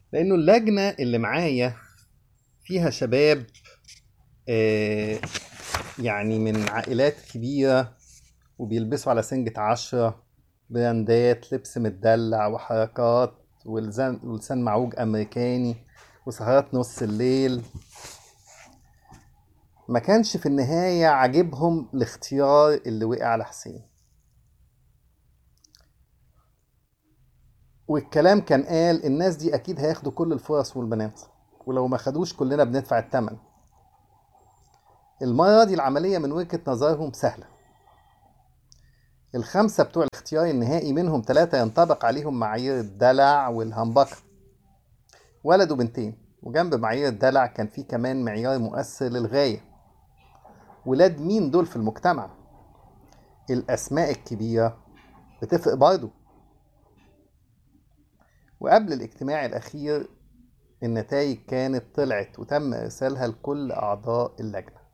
لانه اللجنه اللي معايا فيها شباب آه، يعني من عائلات كبيره وبيلبسوا على سنجة عشرة براندات لبس متدلع وحركات ولسان ولسان معوج امريكاني وسهرات نص الليل ما كانش في النهايه عاجبهم الاختيار اللي وقع على حسين والكلام كان قال الناس دي اكيد هياخدوا كل الفرص والبنات ولو ما خدوش كلنا بندفع الثمن المرة دي العملية من وجهة نظرهم سهلة الخمسة بتوع الاختيار النهائي منهم ثلاثة ينطبق عليهم معايير الدلع والهمبكة ولد وبنتين وجنب معايير الدلع كان في كمان معيار مؤثر للغاية ولاد مين دول في المجتمع الأسماء الكبيرة بتفرق برضه وقبل الاجتماع الأخير النتائج كانت طلعت وتم إرسالها لكل أعضاء اللجنة